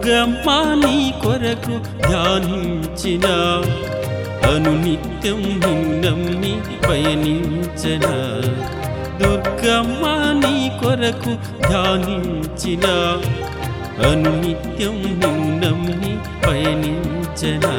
దుర్గమ్మ నీ కొరకు ధ్యానించిన అనునిత్యం నిన్ను నమ్మి పయనించన దుర్గమ్మ నీ కొరకు ధ్యానించిన అనునిత్యం నిన్ను నమ్మి పయనించనా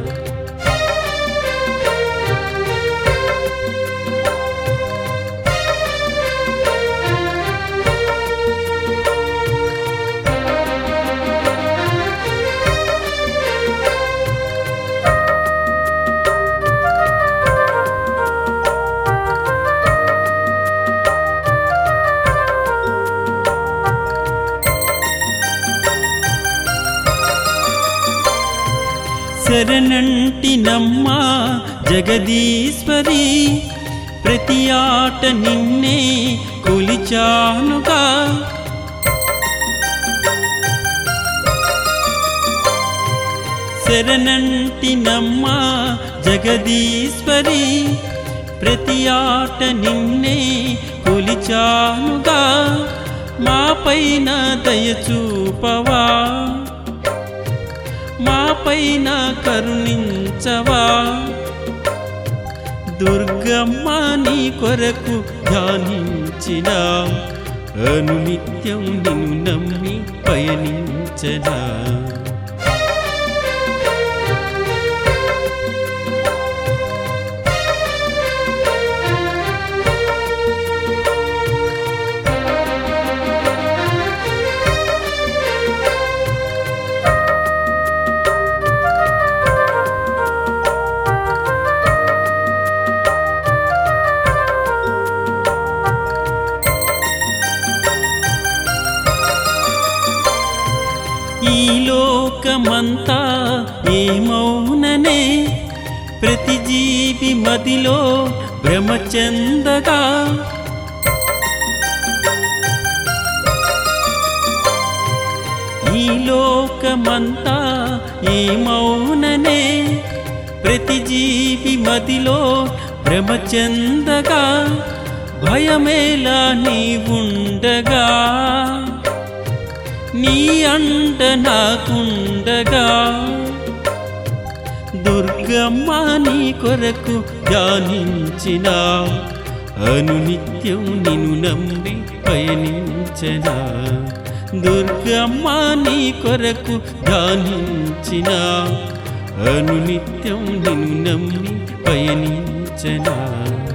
శరణంటి నమ్మ జగదీశ్వరి ప్రతి ఆట నిన్నే కొలిచానుగా శరణంటి నమ్మ జగదీశ్వరి ప్రతి ఆట నిన్నే కొలిచానుగా మా పైన దయచూపవా మా పైన కరుణించవా దుర్గమ్మ నీ కొరకు ధ్యానించిన అనునిత్యం నిన్ను నమ్మి పయనించనా ఈ లోకమంతా ఏమౌననే ప్రతి జీవి మదిలో భ్రమ చెందగా ఈ లోకమంతా ఏమౌననే ప్రతి జీవి మదిలో భ్రమ చెందగా భయమేలా నీ ఉండగా నీ అండ నాకుండగా దుర్గమ్మ నీ కొరకు ధ్యానించిన అనునిత్యం నిన్ను నమ్మి పయనించనా దుర్గమ్మ నీ కొరకు ధ్యానించిన అనునిత్యం నిన్ను నమ్మి పయనించనా